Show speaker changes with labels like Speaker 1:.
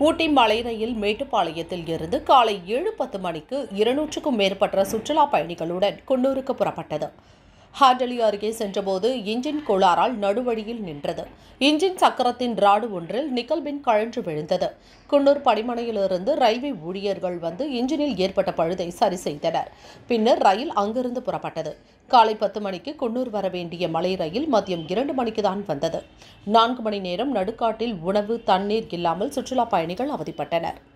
Speaker 1: ஊட்டி மலை ரயில் மேட்டுப்பாளையத்தில் இருந்து காலை ஏழு பத்து மணிக்கு இருநூற்றுக்கும் மேற்பட்ட சுற்றுலா பயணிகளுடன் குன்னூருக்கு புறப்பட்டது ஹாண்டலி அருகே சென்றபோது இன்ஜின் கோளாறால் நடுவழியில் நின்றது இன்ஜின் சக்கரத்தின் ராடு ஒன்றில் நிக்கல் பின் கழன்று விழுந்தது குன்னூர் படிமனையிலிருந்து ரயில்வே ஊழியர்கள் வந்து இன்ஜினில் ஏற்பட்ட பழுதை சரி செய்தனர் பின்னர் ரயில் அங்கிருந்து புறப்பட்டது காலை பத்து மணிக்கு குன்னூர் வர வேண்டிய மலை ரயில் மதியம் இரண்டு மணிக்கு தான் வந்தது நான்கு மணி நேரம் நடுக்காட்டில் உணவு தண்ணீர் இல்லாமல் சுற்றுலா பயணிகள் அவதிப்பட்டனர்